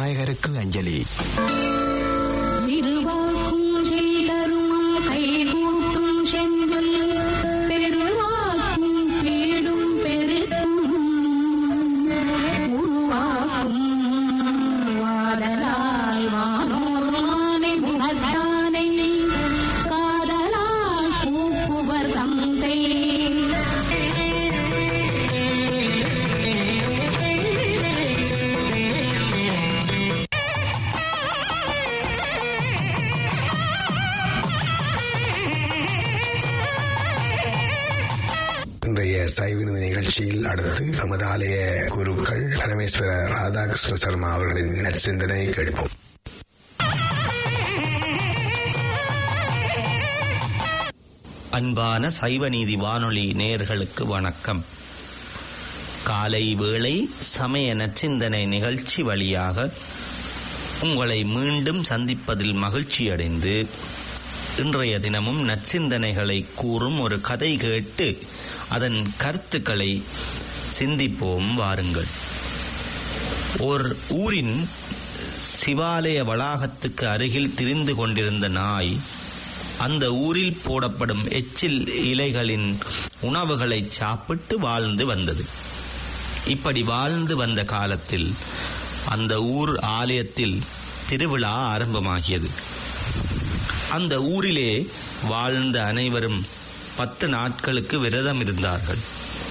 விநாயகருக்கு அஞ்சலி திருவாக்கும் செய்தருமம் கைகூட்டும் செஞ்சொல் பெருவாக்கும் பீடும் பெருக்கும் உருவாக்கும் வாடலால் வானோர் மானை முகத்தானை காதலால் கூப்புவர் தந்தை இன்றைய சைவினது நிகழ்ச்சியில் அடுத்து நமது ஆலய குருக்கள் பரமேஸ்வர ராதாகிருஷ்ண சர்மா அவர்களின் நற்சிந்தனை கேட்போம் அன்பான சைவநீதி வானொலி நேயர்களுக்கு வணக்கம் காலை வேளை சமய நற்சிந்தனை நிகழ்ச்சி வழியாக உங்களை மீண்டும் சந்திப்பதில் மகிழ்ச்சியடைந்து இன்றைய தினமும் நற்சிந்தனைகளை கூறும் ஒரு கதை கேட்டு அதன் கருத்துக்களை சிந்திப்போம் வாருங்கள் ஓர் ஊரின் சிவாலய வளாகத்துக்கு அருகில் திரிந்து கொண்டிருந்த நாய் அந்த ஊரில் போடப்படும் எச்சில் இலைகளின் உணவுகளை சாப்பிட்டு வாழ்ந்து வந்தது இப்படி வாழ்ந்து வந்த காலத்தில் அந்த ஊர் ஆலயத்தில் திருவிழா ஆரம்பமாகியது அந்த ஊரிலே வாழ்ந்த அனைவரும் பத்து நாட்களுக்கு விரதம் இருந்தார்கள்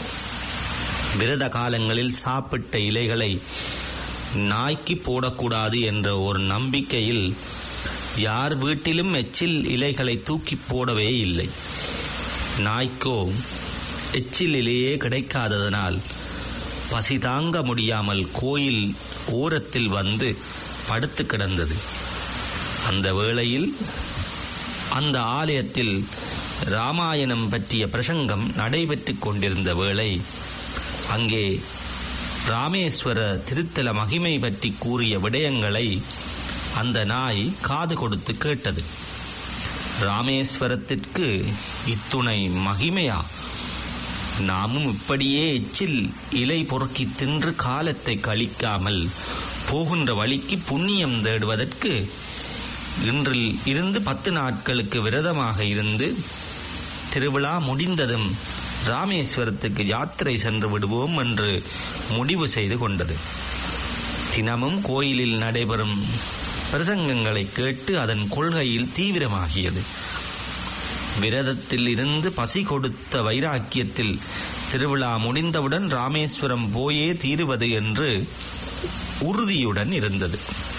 விரத காலங்களில் சாப்பிட்ட இலைகளை நாய்க்கு போடக்கூடாது என்ற ஒரு நம்பிக்கையில் யார் வீட்டிலும் எச்சில் இலைகளை தூக்கி போடவே இல்லை நாய்க்கோ எச்சில் இலையே கிடைக்காததனால் பசி தாங்க முடியாமல் கோயில் ஓரத்தில் வந்து படுத்து கிடந்தது அந்த வேளையில் அந்த ஆலயத்தில் ராமாயணம் பற்றிய பிரசங்கம் நடைபெற்றுக் கொண்டிருந்த வேளை அங்கே ராமேஸ்வர திருத்தல மகிமை பற்றி கூறிய விடயங்களை அந்த நாய் காது கொடுத்து கேட்டது ராமேஸ்வரத்திற்கு இத்துணை மகிமையா நாமும் இப்படியே எச்சில் இலை பொறுக்கி தின்று காலத்தை கழிக்காமல் போகின்ற வழிக்கு புண்ணியம் தேடுவதற்கு இன்றில் இருந்து பத்து நாட்களுக்கு விரதமாக இருந்து திருவிழா முடிந்ததும் ராமேஸ்வரத்துக்கு யாத்திரை சென்று விடுவோம் என்று முடிவு செய்து கொண்டது தினமும் கோயிலில் நடைபெறும் பிரசங்கங்களை கேட்டு அதன் கொள்கையில் தீவிரமாகியது விரதத்தில் இருந்து பசி கொடுத்த வைராக்கியத்தில் திருவிழா முடிந்தவுடன் ராமேஸ்வரம் போயே தீருவது என்று உறுதியுடன் இருந்தது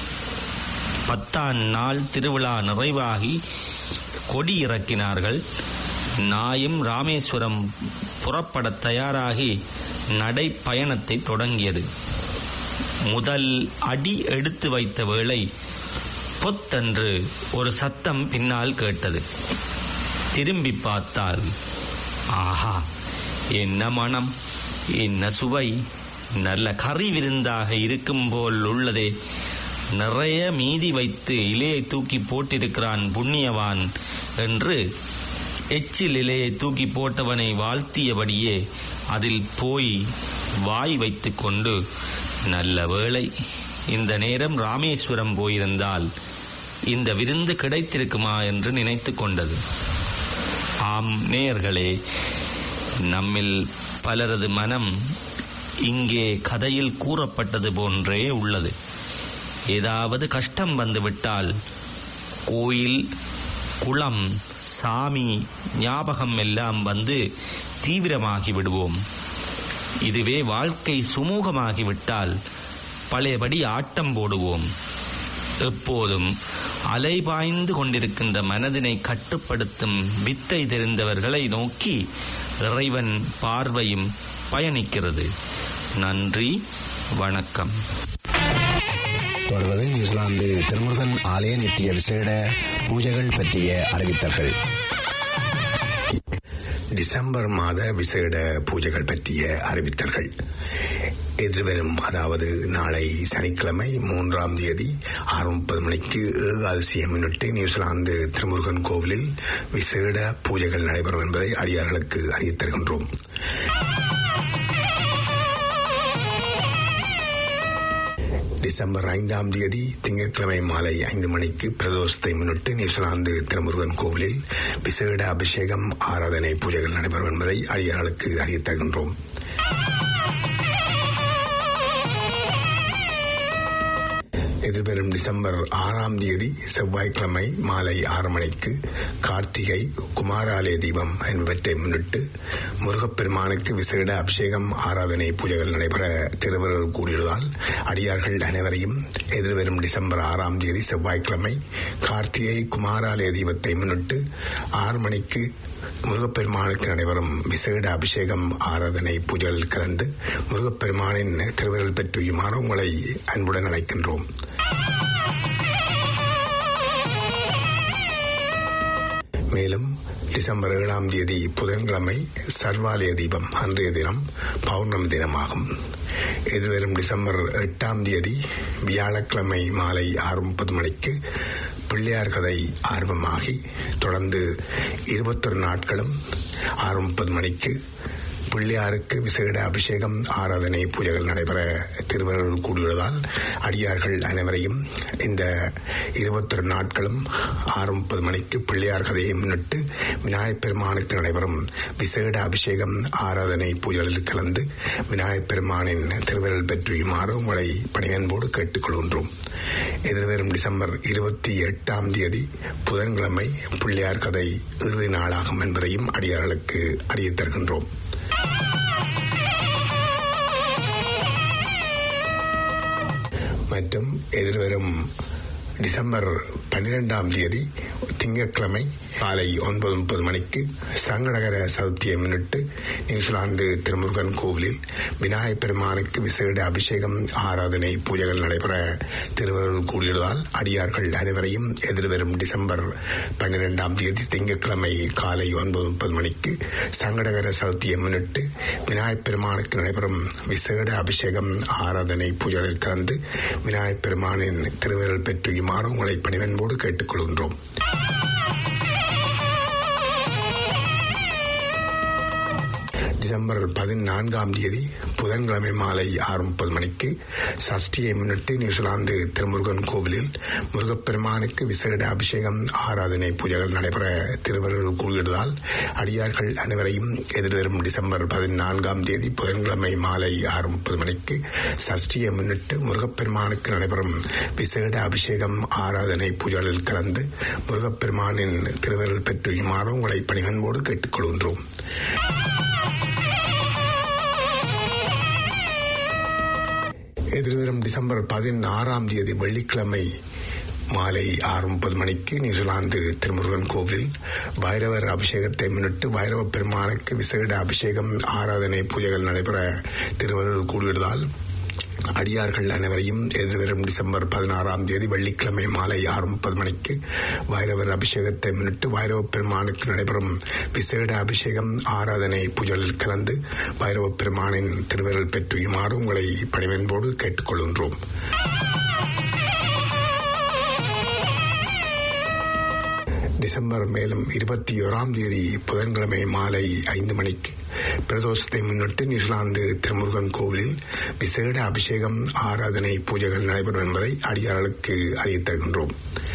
பத்தாம் நாள் திருவிழா நிறைவாகி கொடி இறக்கினார்கள் நாயும் ராமேஸ்வரம் புறப்படத் தயாராகி நடைப்பயணத்தை தொடங்கியது முதல் அடி எடுத்து வைத்த வேளை பொத்தென்று ஒரு சத்தம் பின்னால் கேட்டது திரும்பி பார்த்தால் ஆஹா என்ன மனம் என்ன சுவை நல்ல கறி விருந்தாக இருக்கும் போல் உள்ளதே நிறைய மீதி வைத்து இலையை தூக்கி போட்டிருக்கிறான் புண்ணியவான் என்று எச்சில் இலையை தூக்கி போட்டவனை வாழ்த்தியபடியே அதில் போய் வாய் வைத்துக் கொண்டு நல்ல வேளை இந்த நேரம் ராமேஸ்வரம் போயிருந்தால் இந்த விருந்து கிடைத்திருக்குமா என்று நினைத்து கொண்டது ஆம் நேயர்களே நம்மில் பலரது மனம் இங்கே கதையில் கூறப்பட்டது போன்றே உள்ளது ஏதாவது கஷ்டம் வந்துவிட்டால் கோயில் குளம் சாமி ஞாபகம் எல்லாம் வந்து தீவிரமாகி விடுவோம் இதுவே வாழ்க்கை சுமூகமாகிவிட்டால் பழையபடி ஆட்டம் போடுவோம் எப்போதும் அலைபாய்ந்து கொண்டிருக்கின்ற மனதினை கட்டுப்படுத்தும் வித்தை தெரிந்தவர்களை நோக்கி இறைவன் பார்வையும் பயணிக்கிறது நன்றி வணக்கம் தொடர்வது நியூசிலாந்து திருமுருகன் ஆலய நித்திய விசேட பூஜைகள் பற்றிய அறிவித்தல்கள் டிசம்பர் மாத விசேட பூஜைகள் பற்றிய அறிவித்தல்கள் எதிர்வரும் அதாவது நாளை சனிக்கிழமை மூன்றாம் தேதி ஆறு முப்பது மணிக்கு ஏகாதசியை முன்னிட்டு நியூசிலாந்து திருமுருகன் கோவிலில் விசேட பூஜைகள் நடைபெறும் என்பதை அடியார்களுக்கு அறிவித் தருகின்றோம் டிசம்பர் ஐந்தாம் தேதி திங்கட்கிழமை மாலை ஐந்து மணிக்கு பிரதோஷத்தை முன்னிட்டு நியூசிலாந்து திருமுருகன் கோவிலில் விசேட அபிஷேகம் ஆராதனை பூஜைகள் நடைபெறும் என்பதை அடியார்களுக்கு அறியத் தருகின்றோம் எதிர்வரும் டிசம்பர் ஆறாம் தேதி செவ்வாய்க்கிழமை மாலை ஆறு மணிக்கு கார்த்திகை குமாராலய தீபம் என்பவற்றை முன்னிட்டு முருகப்பெருமானுக்கு விசேட அபிஷேகம் ஆராதனை பூஜைகள் நடைபெற திருவர்கள் கூடியுள்ளதால் அடியார்கள் அனைவரையும் எதிர்வரும் டிசம்பர் ஆறாம் தேதி செவ்வாய்க்கிழமை கார்த்திகை குமாராலய தீபத்தை முன்னிட்டு ஆறு மணிக்கு முருகப்பெருமானுக்கு நடைபெறும் விசேட அபிஷேகம் ஆராதனை பூஜைகள் கலந்து முருகப்பெருமானின் திருவிரல் பெற்றுயுமாறு உங்களை அன்புடன் அழைக்கின்றோம் மேலும் டிசம்பர் ஏழாம் தேதி புதன்கிழமை சர்வாலய தீபம் அன்றைய தினம் பௌர்ணமி தினமாகும் எதிர்வரும் டிசம்பர் எட்டாம் தேதி வியாழக்கிழமை மாலை ஆறு முப்பது மணிக்கு பிள்ளையார் கதை ஆர்வமாகி தொடர்ந்து இருபத்தொரு நாட்களும் ஆறு முப்பது மணிக்கு பிள்ளையாருக்கு விசேட அபிஷேகம் ஆராதனை பூஜைகள் நடைபெற திருவர்கள் கூடியுள்ளதால் அடியார்கள் அனைவரையும் இந்த இருபத்தொரு நாட்களும் ஆறு முப்பது மணிக்கு பிள்ளையார் கதையை முன்னிட்டு விநாயகப் பெருமானுக்கு நடைபெறும் விசேட அபிஷேகம் ஆராதனை பூஜைகளில் கலந்து விநாயகப் பெருமானின் திருவிரல் பெற்றுமாறு உங்களை பணிவன்போடு கேட்டுக்கொள்கின்றோம் எதிர்வரும் டிசம்பர் இருபத்தி எட்டாம் தேதி புதன்கிழமை பிள்ளையார் கதை இறுதி நாளாகும் என்பதையும் அடியார்களுக்கு அறியத் தருகின்றோம் மற்றும் எதிர்வரும் டிசம்பர் பன்னிரெண்டாம் தேதி திங்கட்கிழமை காலை ஒன்பது முப்பது மணிக்கு சங்கடகர சதுர்த்தியை முன்னிட்டு நியூசிலாந்து திருமுருகன் கோவிலில் விநாயகப் பெருமானுக்கு விசேட அபிஷேகம் ஆராதனை பூஜைகள் நடைபெற திருவருள் கூடியுள்ளதால் அடியார்கள் அனைவரையும் எதிர்வரும் டிசம்பர் பன்னிரெண்டாம் தேதி திங்கட்கிழமை காலை ஒன்பது முப்பது மணிக்கு சங்கடகர சதுர்த்தியை முன்னிட்டு விநாயகப் பெருமானுக்கு நடைபெறும் விசேட அபிஷேகம் ஆராதனை பூஜைகளில் கலந்து விநாயகப் பெருமானின் திருவிரல் பெற்றுயுமாறு உங்களை பணிவன்போடு கேட்டுக்கொள்கின்றோம் டிசம்பர் பதினான்காம் தேதி புதன்கிழமை மாலை ஆறு முப்பது மணிக்கு சஷ்டியை முன்னிட்டு நியூசிலாந்து திருமுருகன் கோவிலில் முருகப்பெருமானுக்கு விசேட அபிஷேகம் ஆராதனை பூஜைகள் நடைபெற திருவருள் கூறுகிறதால் அடியார்கள் அனைவரையும் எதிர்வரும் டிசம்பர் பதினான்காம் தேதி புதன்கிழமை மாலை ஆறு முப்பது மணிக்கு சஷ்டியை முன்னிட்டு முருகப்பெருமானுக்கு நடைபெறும் விசேட அபிஷேகம் ஆராதனை பூஜைகளில் கலந்து முருகப்பெருமானின் திருவருள் பெற்றுமாறு உங்களை பணிவன்போடு கேட்டுக்கொள்கின்றோம் எதிர்வரும் டிசம்பர் பதினாறாம் தேதி வெள்ளிக்கிழமை மாலை ஆறு முப்பது மணிக்கு நியூசிலாந்து திருமுருகன் கோவிலில் பைரவர் அபிஷேகத்தை முன்னிட்டு பைரவ பெருமானுக்கு விசேட அபிஷேகம் ஆராதனை பூஜைகள் நடைபெற திருவள்ளுவர் கூடியுள்ளதால் அடியார்கள் அனைவரையும் எதிர்வரும் டிசம்பர் பதினாறாம் தேதி வெள்ளிக்கிழமை மாலை ஆறு முப்பது மணிக்கு வைரவர் அபிஷேகத்தை முன்னிட்டு வைரவ பெருமானுக்கு நடைபெறும் விசேட அபிஷேகம் ஆராதனை பூஜைகளில் கலந்து வைரவ பெருமானின் திருவிரல் பெற்றுயுமாறு உங்களை பணிவன்போடு கேட்டுக்கொள்கின்றோம் டிசம்பர் மேலும் இருபத்தி ஓராம் தேதி புதன்கிழமை மாலை ஐந்து மணிக்கு பிரதோஷத்தை முன்னிட்டு நியூசிலாந்து திருமுருகன் கோவிலில் விசேட அபிஷேகம் ஆராதனை பூஜைகள் நடைபெறும் என்பதை அடியார்களுக்கு அறியத் தருகின்றோம்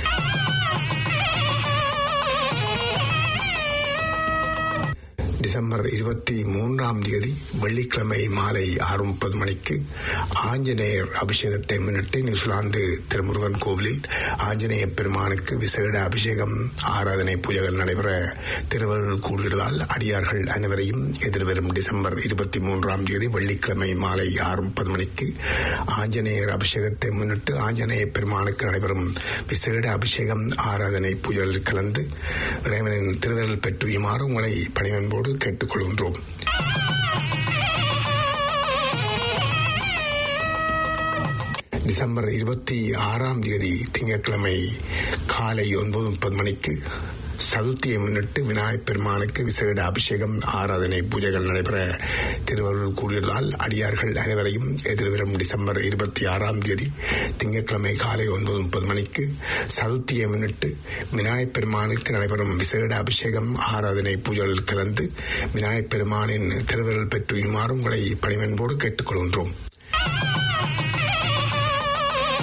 டிசம்பர் இருபத்தி மூன்றாம் தேதி வெள்ளிக்கிழமை மாலை ஆறு முப்பது மணிக்கு ஆஞ்சநேயர் அபிஷேகத்தை முன்னிட்டு நியூசிலாந்து திருமுருகன் கோவிலில் ஆஞ்சநேய பெருமானுக்கு விசேட அபிஷேகம் ஆராதனை பூஜைகள் நடைபெற திருவள்ளுவர் கூடுதலால் அடியார்கள் அனைவரையும் எதிர்வரும் டிசம்பர் இருபத்தி மூன்றாம் தேதி வெள்ளிக்கிழமை மாலை ஆறு முப்பது மணிக்கு ஆஞ்சநேயர் அபிஷேகத்தை முன்னிட்டு ஆஞ்சநேய பெருமானுக்கு நடைபெறும் விசேட அபிஷேகம் ஆராதனை பூஜைகளில் கலந்து இறைவனின் திருவருள் பெற்றுயுமாறு உங்களை பணிவன்போடு கேட்டுக்கொள்கின்றோம் டிசம்பர் இருபத்தி ஆறாம் தேதி திங்கட்கிழமை காலை ஒன்பது முப்பது மணிக்கு சதுர்த்தியை முன்னிட்டு விநாயகப் பெருமானுக்கு விசேட அபிஷேகம் ஆராதனை பூஜைகள் நடைபெற திருவருள் கூடியதால் அடியார்கள் அனைவரையும் எதிர்வரும் டிசம்பர் இருபத்தி ஆறாம் தேதி திங்கட்கிழமை காலை ஒன்பது முப்பது மணிக்கு சதுர்த்தியை முன்னிட்டு விநாயகப் பெருமானுக்கு நடைபெறும் விசேட அபிஷேகம் ஆராதனை பூஜைகளில் கலந்து விநாயகப் பெருமானின் திருவருள் பெற்றுயுமாறு உங்களை பணிவன்போடு கேட்டுக்கொள்கின்றோம்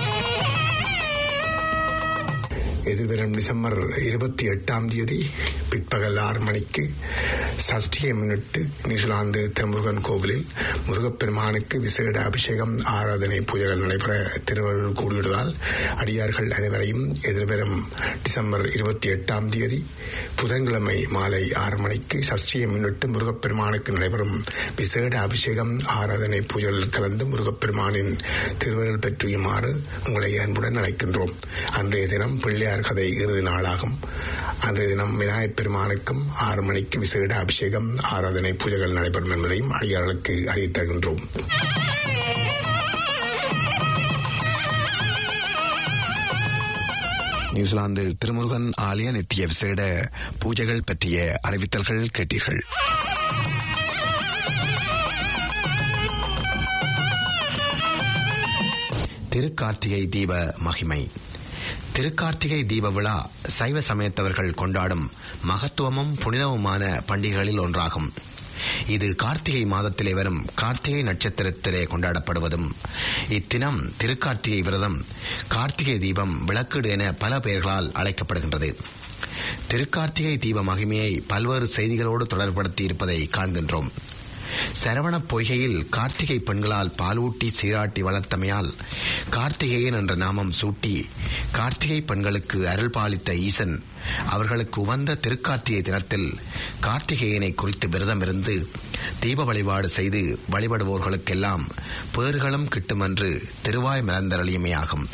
எதிர்வரும் டிசம்பர் இருபத்தி எட்டாம் தேதி பிற்பகல் ஆறு மணிக்கு சஷ்டியை முன்னிட்டு நியூசிலாந்து திருமுருகன் கோவிலில் முருகப்பெருமானுக்கு விசேட அபிஷேகம் ஆராதனை பூஜைகள் நடைபெற திருவள்ளுவர் கூடியுள்ளதால் அடியார்கள் அனைவரையும் எதிர்வரும் டிசம்பர் இருபத்தி எட்டாம் தேதி புதன்கிழமை மாலை ஆறு மணிக்கு சஷ்டியை முன்னிட்டு முருகப்பெருமானுக்கு நடைபெறும் விசேட அபிஷேகம் ஆராதனை பூஜைகளில் கலந்து முருகப்பெருமானின் திருவருள் பெற்றியுமாறு உங்களை அன்புடன் அழைக்கின்றோம் அன்றைய தினம் பிள்ளையார் கதை இறுதி நாளாகும் அன்றைய தினம் விநாயகப் பெருமானுக்கும் ஆறு மணிக்கு விசேட அபிஷேகம் ஆராதனை பூஜைகள் நடைபெறும் என்பதையும் அடியார்களுக்கு அறிவித்தருகின்றோம் நியூசிலாந்து திருமுருகன் ஆலய நித்திய விசேட பூஜைகள் பற்றிய அறிவித்தல்கள் கேட்டீர்கள் திருக்கார்த்திகை தீப மகிமை திருக்கார்த்திகை தீப விழா சைவ சமயத்தவர்கள் கொண்டாடும் மகத்துவமும் புனிதமுமான பண்டிகைகளில் ஒன்றாகும் இது கார்த்திகை மாதத்திலே வரும் கார்த்திகை நட்சத்திரத்திலே கொண்டாடப்படுவதும் இத்தினம் திருக்கார்த்திகை விரதம் கார்த்திகை தீபம் விளக்கீடு என பல பெயர்களால் அழைக்கப்படுகின்றது திருக்கார்த்திகை தீப மகிமையை பல்வேறு செய்திகளோடு தொடர்படுத்தி இருப்பதை காண்கின்றோம் சரவணப் பொய்கையில் கார்த்திகை பெண்களால் பாலூட்டி சீராட்டி வளர்த்தமையால் கார்த்திகேயன் என்ற நாமம் சூட்டி கார்த்திகை பெண்களுக்கு அருள் பாலித்த ஈசன் அவர்களுக்கு உவந்த திருக்கார்த்திகை தினத்தில் கார்த்திகேயனை குறித்து விரதம் இருந்து தீப வழிபாடு செய்து வழிபடுவோர்களுக்கெல்லாம் பேறுகளும் கிட்டுமென்று திருவாய் மலர்ந்தரளியுமையாகும்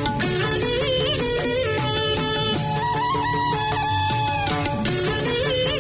Thank you.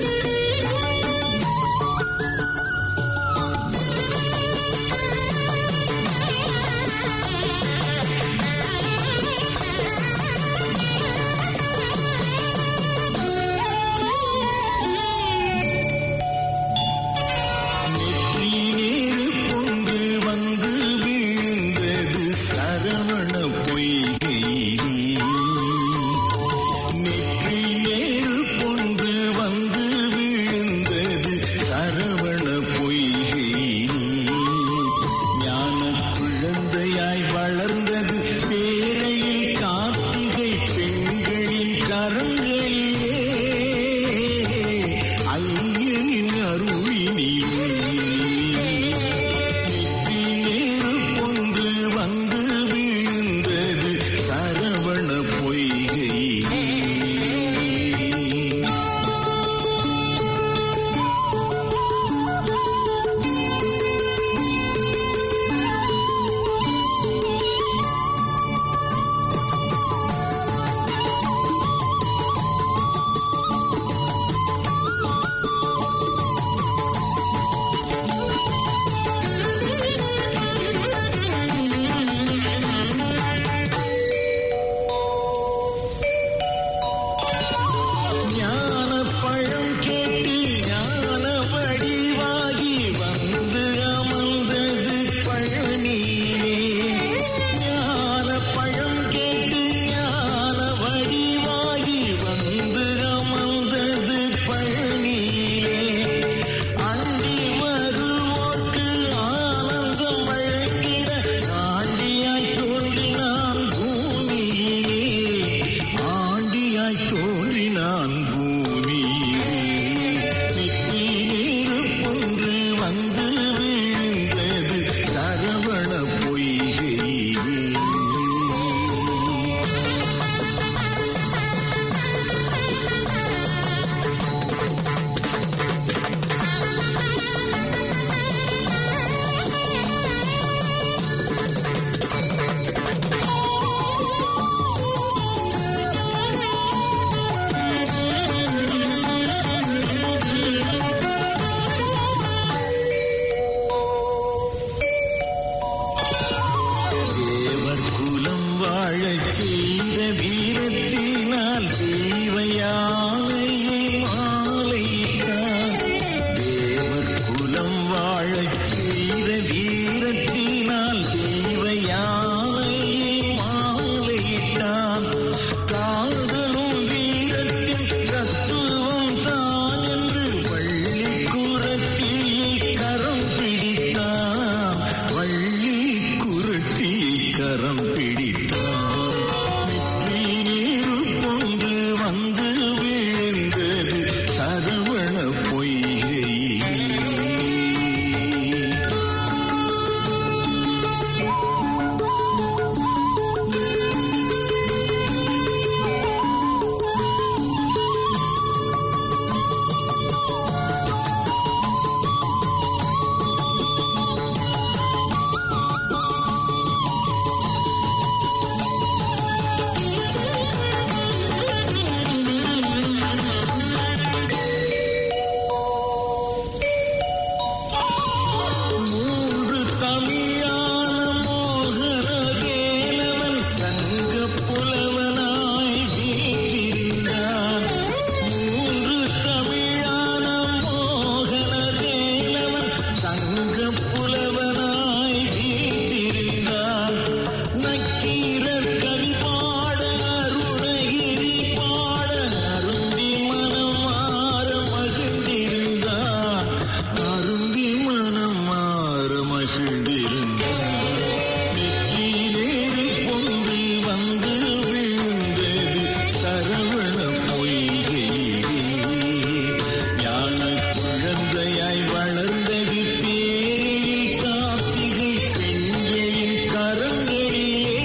கனியாய் வளர்ந்தது பேரில் கார்த்திகை பெண்களின் கரங்களிலே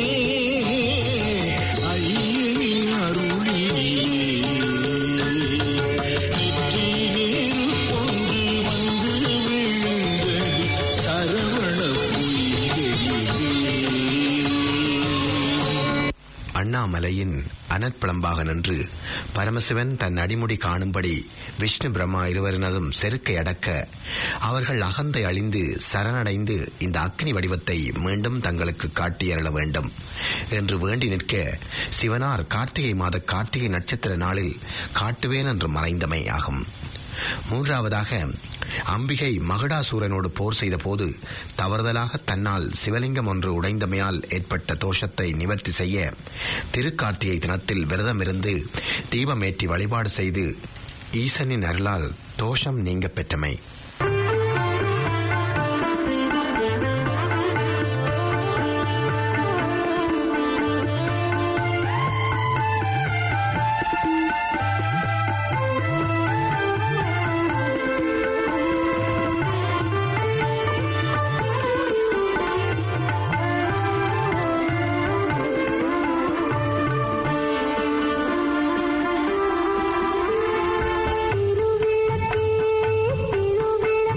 ஐயனின் அருளிலே நெற்றியிலே பொங்கு வந்து விழுந்தது சரவண பொய்கையிலே அண்ணாமலையின் அனற்பிளம்பாக நின்று பரமசிவன் தன் அடிமுடி காணும்படி விஷ்ணு பிரம்மா இருவரினதும் செருக்கை அடக்க அவர்கள் அகந்தை அழிந்து சரணடைந்து இந்த அக்னி வடிவத்தை மீண்டும் தங்களுக்கு காட்டியருள வேண்டும் என்று வேண்டி நிற்க சிவனார் கார்த்திகை மாத கார்த்திகை நட்சத்திர நாளில் காட்டுவேன் என்று மறைந்தமை ஆகும் மூன்றாவதாக அம்பிகை மகுடாசூரனோடு போர் செய்த போது தவறுதலாக தன்னால் சிவலிங்கம் ஒன்று உடைந்தமையால் ஏற்பட்ட தோஷத்தை நிவர்த்தி செய்ய திருக்கார்த்திகை தினத்தில் விரதமிருந்து தீபமேற்றி வழிபாடு செய்து ஈசனின் அருளால் தோஷம் நீங்க பெற்றமை திருவிளக்கே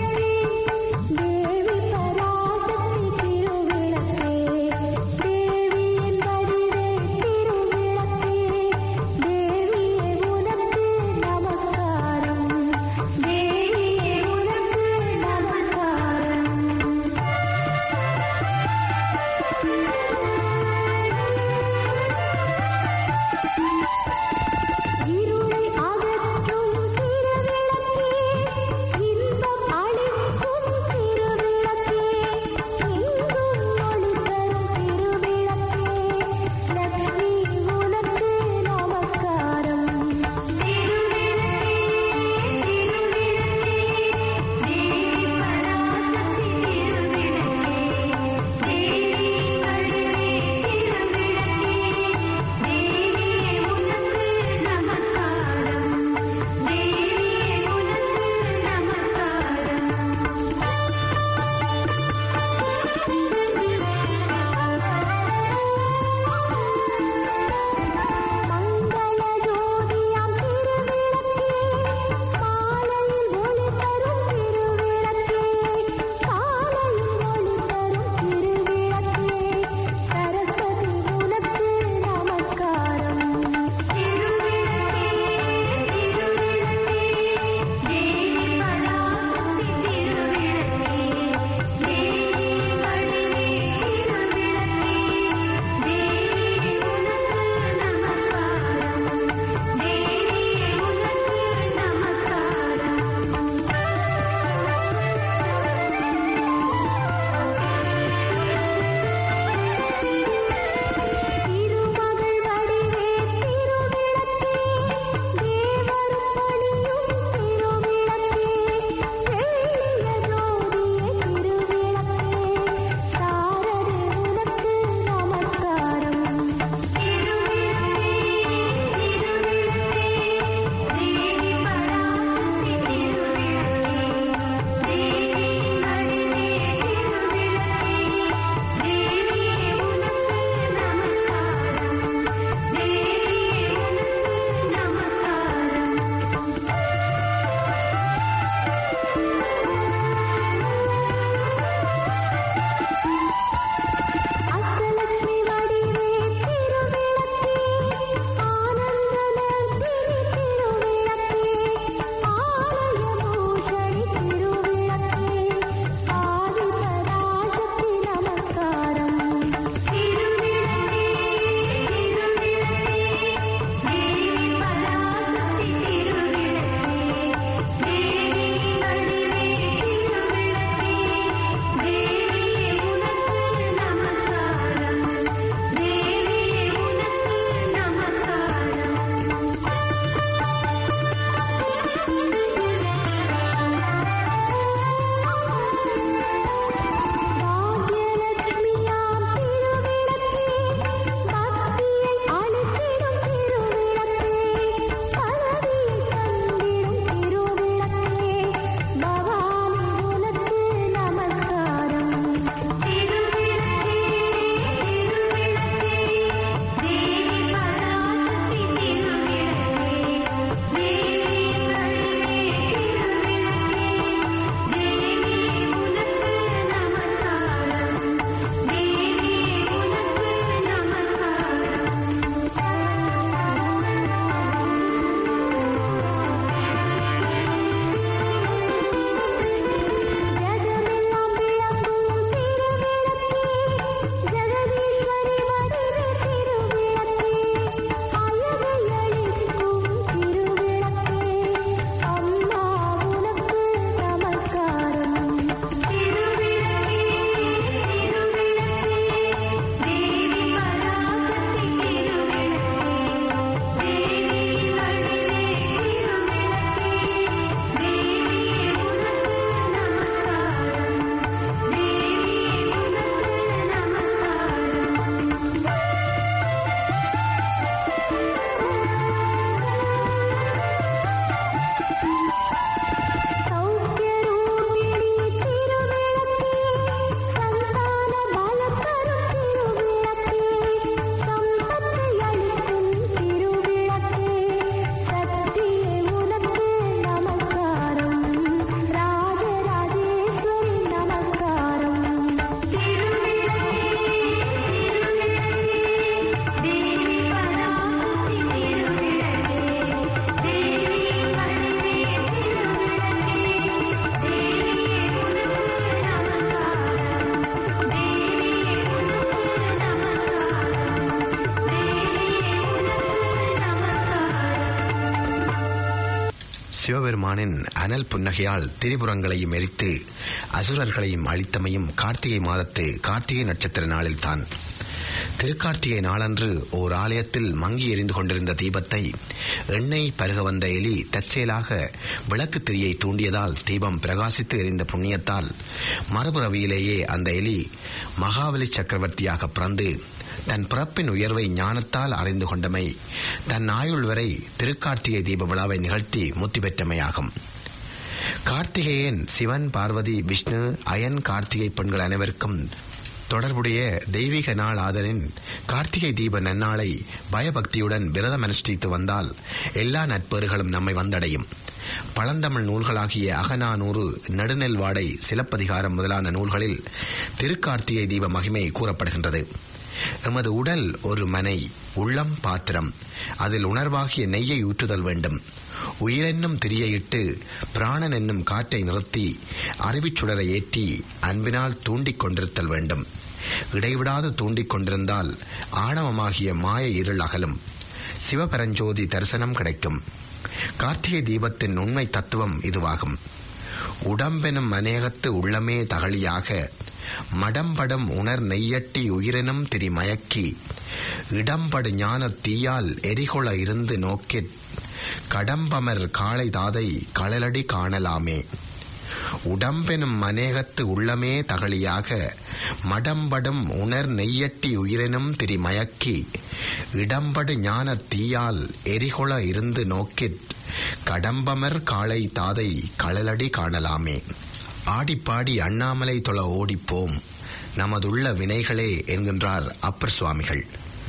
சிவபெருமானின் அனல் புன்னகையால் திரிபுரங்களையும் எரித்து அசுரர்களையும் அழித்தமையும் கார்த்திகை மாதத்து கார்த்திகை நட்சத்திர நாளில்தான் திருக்கார்த்திகை நாளன்று ஓர் ஆலயத்தில் மங்கி எரிந்து கொண்டிருந்த தீபத்தை எண்ணெய் பருக வந்த எலி தற்செயலாக விளக்கு திரியை தூண்டியதால் தீபம் பிரகாசித்து எரிந்த புண்ணியத்தால் மறுபுறவியிலேயே அந்த எலி மகாபலி சக்கரவர்த்தியாக பிறந்து தன் பிறப்பின் உயர்வை ஞானத்தால் அறிந்து கொண்டமை தன் ஆயுள் வரை திருக்கார்த்திகை தீப விழாவை நிகழ்த்தி முத்தி பெற்றமையாகும் கார்த்திகேயன் சிவன் பார்வதி விஷ்ணு அயன் கார்த்திகை பெண்கள் அனைவருக்கும் தொடர்புடைய தெய்வீக நாள் ஆதலின் கார்த்திகை தீப நன்னாளை பயபக்தியுடன் விரதம் அனுஷ்டித்து வந்தால் எல்லா நட்பேறுகளும் நம்மை வந்தடையும் பழந்தமிழ் நூல்களாகிய அகநானூறு நெடுநெல் வாடை சிலப்பதிகாரம் முதலான நூல்களில் திருக்கார்த்திகை தீப மகிமை கூறப்படுகின்றது எமது உடல் ஒரு மனை உள்ளம் பாத்திரம் அதில் உணர்வாகிய நெய்யை ஊற்றுதல் வேண்டும் உயிரென்னும் திரியையிட்டு பிராணன் என்னும் காற்றை நிறுத்தி அறிவிச் சுடரை ஏற்றி அன்பினால் தூண்டிக் கொண்டிருத்தல் வேண்டும் இடைவிடாது தூண்டிக் கொண்டிருந்தால் ஆணவமாகிய மாய இருள் அகலும் சிவபரஞ்சோதி தரிசனம் கிடைக்கும் கார்த்திகை தீபத்தின் உண்மை தத்துவம் இதுவாகும் உடம்பெனும் அநேகத்து உள்ளமே தகழியாக மடம்படம் உணர் நெய்யட்டி உயிரினும் திரி மயக்கி இடம்படு ஞான தீயால் எரிகொள இருந்து நோக்கிற் கடம்பமர் காளை தாதை களலடி காணலாமே உடம்பெனும் அநேகத்து உள்ளமே தகழியாக மடம்படும் உணர் நெய்யட்டி உயிரினும் திரி மயக்கி இடம்படு ஞான தீயால் எரிகொள இருந்து நோக்கிற் கடம்பமர் காளை தாதை களலடி காணலாமே ஆடிப்பாடி அண்ணாமலை தொழ ஓடிப்போம் நமதுள்ள வினைகளே என்கின்றார் அப்பர் சுவாமிகள்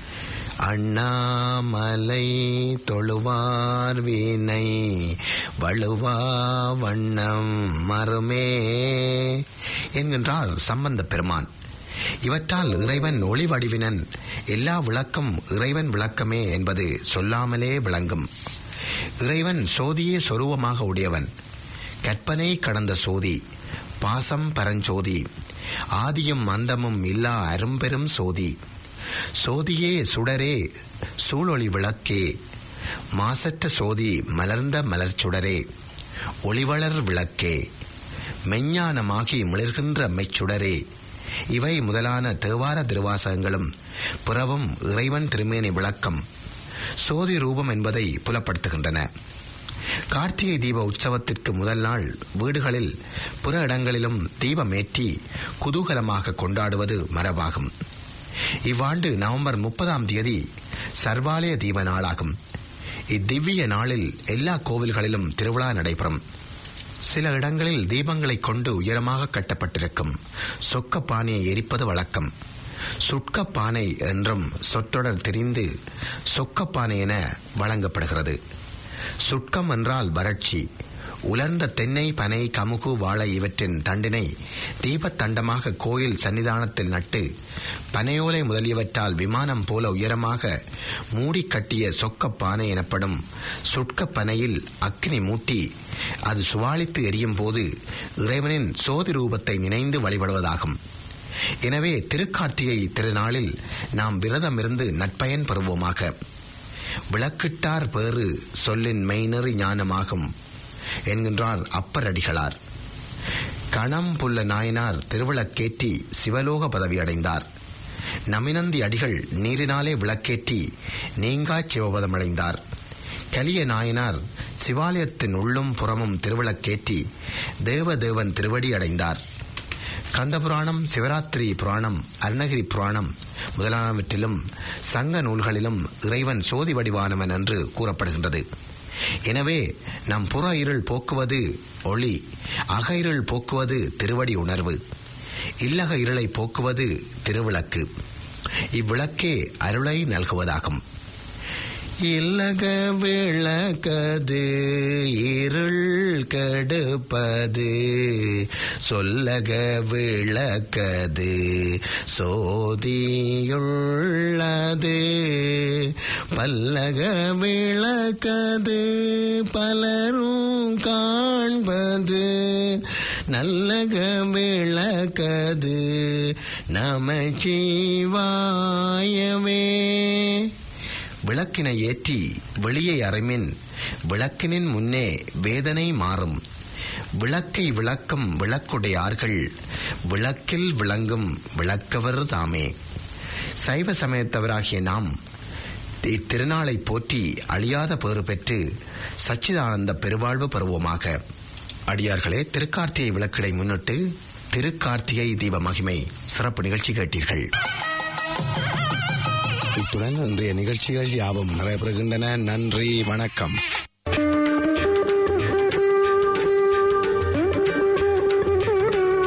அண்ணாமலை தொழுவார் வீணை வழுவா வண்ணம் மறுமே என்கின்றார் சம்பந்த பெருமான் இவற்றால் இறைவன் ஒளி வடிவினன் எல்லா விளக்கம் இறைவன் விளக்கமே என்பது சொல்லாமலே விளங்கும் இறைவன் சோதியே சொருவமாக உடையவன் கற்பனை கடந்த சோதி பாசம் பரஞ்சோதி ஆதியும் அந்தமும் இல்லா அரும்பெரும் சோதி சோதியே சுடரே சூழொளி விளக்கே மாசற்ற சோதி மலர்ந்த மலர் சுடரே ஒளிவளர் விளக்கே மெஞ்ஞானமாகி மிளர்கின்ற மெச்சுடரே இவை முதலான தேவார திருவாசகங்களும் புறவும் இறைவன் திருமேனி விளக்கம் சோதி ரூபம் என்பதை புலப்படுத்துகின்றன கார்த்திகை தீப உற்சவத்திற்கு முதல் நாள் வீடுகளில் புற இடங்களிலும் தீபமேற்றி குதூகலமாக கொண்டாடுவது மரபாகும் இவ்வாண்டு நவம்பர் முப்பதாம் தேதி சர்வாலய தீப நாளாகும் இத்திவ்ய நாளில் எல்லா கோவில்களிலும் திருவிழா நடைபெறும் சில இடங்களில் தீபங்களைக் கொண்டு உயரமாக கட்டப்பட்டிருக்கும் சொக்கப்பானையை எரிப்பது வழக்கம் சுட்கப்பானை என்றும் சொற்றொடர் தெரிந்து சொக்கப்பானை என வழங்கப்படுகிறது சுட்கம் என்றால் வறட்சி உலர்ந்த தென்னை பனை கமுகு வாழை இவற்றின் தண்டினை தீபத்தண்டமாக கோயில் சன்னிதானத்தில் நட்டு பனையோலை முதலியவற்றால் விமானம் போல உயரமாக மூடி கட்டிய சொக்கப்பானை எனப்படும் சுட்கப்பனையில் அக்னி மூட்டி அது சுவாலித்து எரியும் போது இறைவனின் சோதி ரூபத்தை நினைந்து வழிபடுவதாகும் எனவே திருக்கார்த்திகை திருநாளில் நாம் விரதமிருந்து நற்பயன் பெறுவோமாக விளக்கிட்டார் பேறு சொல்லின் மெய்நெறி ஞானமாகும் என்கின்றார் அப்பரடிகளார் கணம் புல்ல நாயனார் திருவிளக்கேற்றி சிவலோக பதவி அடைந்தார் நமினந்தி அடிகள் நீரினாலே விளக்கேற்றி நீங்காச் சிவபதம் அடைந்தார் கலிய நாயனார் சிவாலயத்தின் உள்ளும் புறமும் திருவிளக்கேற்றி தேவதேவன் திருவடி அடைந்தார் கந்தபுராணம் சிவராத்திரி புராணம் அருணகிரி புராணம் முதலானவற்றிலும் சங்க நூல்களிலும் இறைவன் சோதி வடிவானவன் என்று கூறப்படுகின்றது எனவே நம் புற இருள் போக்குவது ஒளி அக இருள் போக்குவது திருவடி உணர்வு இல்லக இருளை போக்குவது திருவிளக்கு இவ்விளக்கே அருளை நல்குவதாகும் இல்லக விளக்கது இருள் கெடுப்பது சொல்லக விளக்கது சோதியுள்ளது பல்லக விளக்கது பலரும் காண்பது நல்லக விளக்கது நமச்சிவாயவே விளக்கினை ஏற்றி வெளியே அறைமின் விளக்கினின் முன்னே வேதனை மாறும் விளக்கை விளக்கும் விளக்குடையார்கள் விளக்கில் விளங்கும் விளக்கவர் தாமே சைவ சமயத்தவராகிய நாம் இத்திருநாளை போற்றி அழியாத பேறு பெற்று சச்சிதானந்த பெருவாழ்வு பெறுவோமாக அடியார்களே திருக்கார்த்திகை விளக்கடை முன்னிட்டு திருக்கார்த்திகை தீப மகிமை சிறப்பு நிகழ்ச்சி கேட்டீர்கள் இத்துடன் இன்றைய நிகழ்ச்சிகள் யாவும் நடைபெறுகின்றன நன்றி வணக்கம்